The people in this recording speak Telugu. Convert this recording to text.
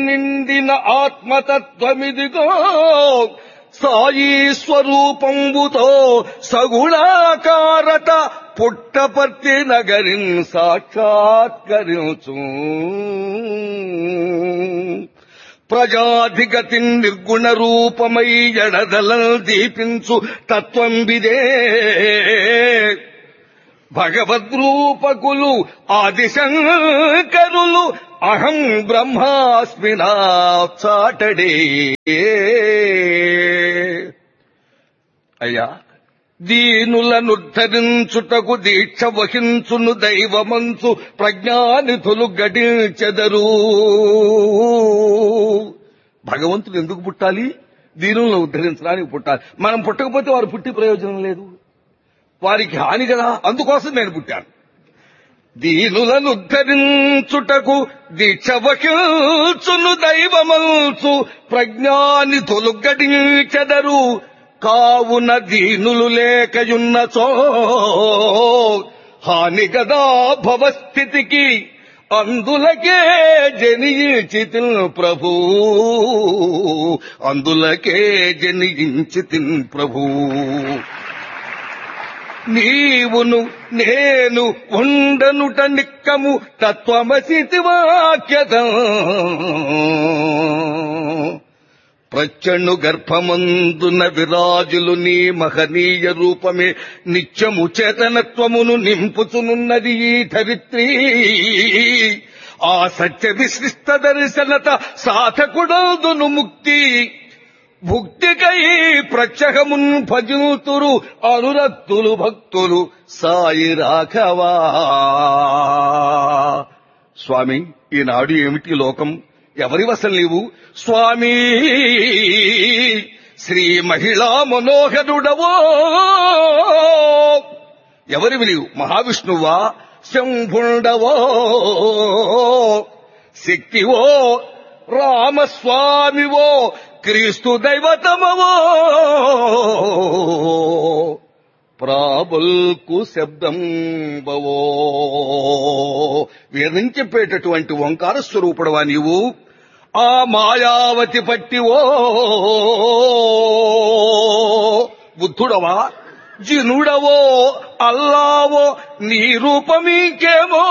నిండిన ఆత్మతత్వమిదిగో సాయి స్వరూపంబుతో సగుణాకారత పుట్టపర్తి నగరిన్ సాక్షాత్కరించు ప్రజాధిగతి నిర్గుణ రూపమై ఎడదలం దీపించు తత్వం విదే భగవద్రూపకులు ఆదిశంకరులు అహం బ్రహ్మాస్మినా చాటడే అయ్యా దీనులనుద్ధరించుటకు దీక్ష వహించును దైవమంచు ప్రజ్ఞానిధులు గడించెదరు భగవంతుడు ఎందుకు పుట్టాలి దీనులను ఉద్ధరించడానికి పుట్టాలి మనం పుట్టకపోతే వారు పుట్టి ప్రయోజనం లేదు వారికి హాని కదా అందుకోసం నేను పుట్టాను దీనులను ఉద్ధరించుటకు దీక్ష వహించును దైవమంచు ప్రజ్ఞాని తొలుగడించెదరు కావున దీనులు లేకయున్నచో హాని గదా భవస్థితికి అందులకే జనించి ప్రభు అందులకే జనించి ప్రభు నీవును నేను ఉండనుట నిక్కము తత్వమసితి వాక్యత ప్రచండు గర్భమందున విరాజులు నీ మహనీయ రూపమే నిత్యము చేతనత్వమును నింపుచునున్నది ఈ ధరిత్రి ఆ సత్య విశిష్ట దర్శనత సాధకుడందును ముక్తి భుక్తికై ప్రత్యహమున్ భజుతురు అనురక్తులు భక్తులు సాయి రాఘవా స్వామి ఈనాడు ఏమిటి లోకం ఎవరి వశం లేవు స్వామి శ్రీ మహిళా మనోహరుడవో ఎవరివి నీవు మహావిష్ణువా శంభుండవో శక్తివో రామస్వామివో క్రీస్తు దైవతమవో ప్రాబుల్కు శబ్దం బవో వేదం చెప్పేటటువంటి ఓంకార స్వరూపుడవా నీవు ఆ మాయావతి పట్టివో బుద్ధుడవా జినుడవో అల్లావో నీ రూపమీకేమో